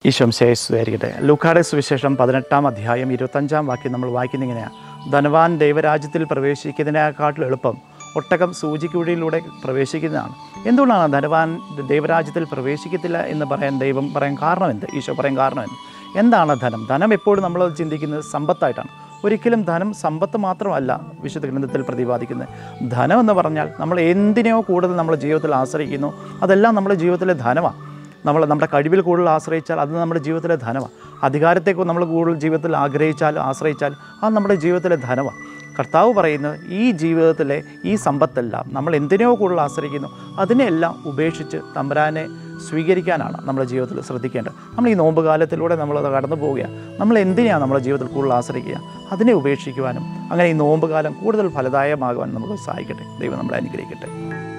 ഈശോംശയെ സ്വീകരിക്കട്ടെ ലൂക്കാടെ സുവിശേഷം പതിനെട്ടാം അധ്യായം ഇരുപത്തഞ്ചാം വാക്യം നമ്മൾ വായിക്കുന്ന ഇങ്ങനെയാണ് ധനവാൻ ദൈവരാജ്യത്തിൽ പ്രവേശിക്കുന്നതിനേക്കാട്ടിൽ എളുപ്പം ഒട്ടകം സൂചിക്കുഴിയിലൂടെ പ്രവേശിക്കുന്നതാണ് എന്തുകൊണ്ടാണ് ധനവാൻ ദൈവരാജ്യത്തിൽ പ്രവേശിക്കത്തില്ല എന്ന് പറയാൻ ദൈവം പറയാൻ കാരണം എന്ത് ഈശോ പറയാൻ കാരണം എന്ത് എന്താണ് ധനം ധനം എപ്പോഴും നമ്മൾ ചിന്തിക്കുന്നത് സമ്പത്തായിട്ടാണ് ഒരിക്കലും ധനം സമ്പത്ത് മാത്രമല്ല വിശുദ്ധ ഗ്രന്ഥത്തിൽ പ്രതിപാദിക്കുന്നത് ധനം എന്ന് പറഞ്ഞാൽ നമ്മൾ എന്തിനെയോ കൂടുതൽ നമ്മുടെ ജീവിതത്തിൽ ആശ്രയിക്കുന്നു അതെല്ലാം നമ്മുടെ ജീവിതത്തിലെ ധനമാണ് നമ്മൾ നമ്മുടെ കഴിവിൽ കൂടുതൽ ആശ്രയിച്ചാൽ അത് നമ്മുടെ ജീവിതത്തിലെ ധനമാണ് അധികാരത്തേക്ക് നമ്മൾ കൂടുതൽ ജീവിതത്തിൽ ആഗ്രഹിച്ചാൽ ആശ്രയിച്ചാൽ അത് നമ്മുടെ ജീവിതത്തിലെ ധനമാണ് കർത്താവ് പറയുന്നത് ഈ ജീവിതത്തിലെ ഈ സമ്പത്തെല്ലാം നമ്മൾ എന്തിനെയോ കൂടുതൽ ആശ്രയിക്കുന്നു അതിനെല്ലാം ഉപേക്ഷിച്ച് തമ്പുരാനെ സ്വീകരിക്കാനാണ് നമ്മുടെ ജീവിതത്തിൽ ശ്രദ്ധിക്കേണ്ടത് നമ്മൾ ഈ നോമ്പ് കാലത്തിലൂടെ നമ്മൾ കടന്നു പോവുകയാണ് നമ്മൾ എന്തിനെയാണ് നമ്മുടെ ജീവിതത്തിൽ കൂടുതൽ ആശ്രയിക്കുക അതിനെ ഉപേക്ഷിക്കുവാനും അങ്ങനെ ഈ നോമ്പ് കാലം കൂടുതൽ ഫലദായകമാകുവാനും നമുക്ക് സഹായിക്കട്ടെ ദൈവം നമ്മളെ അനുഗ്രഹിക്കട്ടെ